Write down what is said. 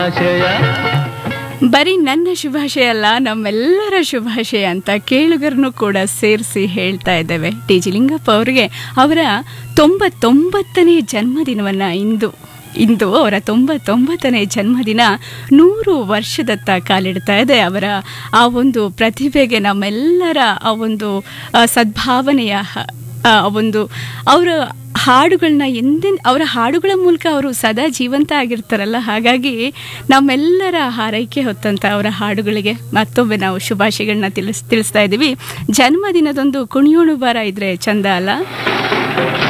ಆಶಯ ಬರೀ ನನ್ನ ಶುಭಾಶಯ ಅಲ್ಲ ನಮ್ಮೆಲ್ಲರ ಶುಭಾಶಯ ಅಂತ ಕೇಳುಗರನ್ನು ಕೂಡ ಸೇರಿಸಿ ಹೇಳ್ತಾ ಇದ್ದೇವೆ ಟಿ ಜಿ ಲಿಂಗಪ್ಪ ಅವರಿಗೆ ಅವರ ತೊಂಬತ್ತೊಂಬತ್ತನೇ ಜನ್ಮದಿನವನ್ನು ಇಂದು ಇಂದು ಅವರ ತೊಂಬತ್ತೊಂಬತ್ತನೇ ಜನ್ಮದಿನ ನೂರು ವರ್ಷದತ್ತ ಕಾಲಿಡ್ತಾ ಇದೆ ಅವರ ಆ ಒಂದು ಪ್ರತಿಭೆಗೆ ನಮ್ಮೆಲ್ಲರ ಆ ಒಂದು ಆ, ಸದ್ಭಾವನೆಯ ಹ- ಆ ಒಂದು ಅವರ ಹಾಡುಗಳನ್ನ ಎಂದೆನ್ ಅವರ ಹಾಡುಗಳ ಮೂಲಕ ಅವರು ಸದಾ ಜೀವಂತ ಆಗಿರ್ತಾರಲ್ಲ ಹಾಗಾಗಿ ನಮ್ಮೆಲ್ಲರ ಹಾರೈಕೆ ಹೊತ್ತಂತ ಅವರ ಹಾಡುಗಳಿಗೆ ಮತ್ತೊಮ್ಮೆ ನಾವು ಶುಭಾಶಯಗಳನ್ನ ತಿಳಿಸ್ ತಿಳಿಸ್ತಾ ಇದ್ದೀವಿ ಜನ್ಮದಿನದೊಂದು ಕುಣಿಯೋಣು ಬಾರ ಇದ್ರೆ ಚಂದ ಅಲ್ಲ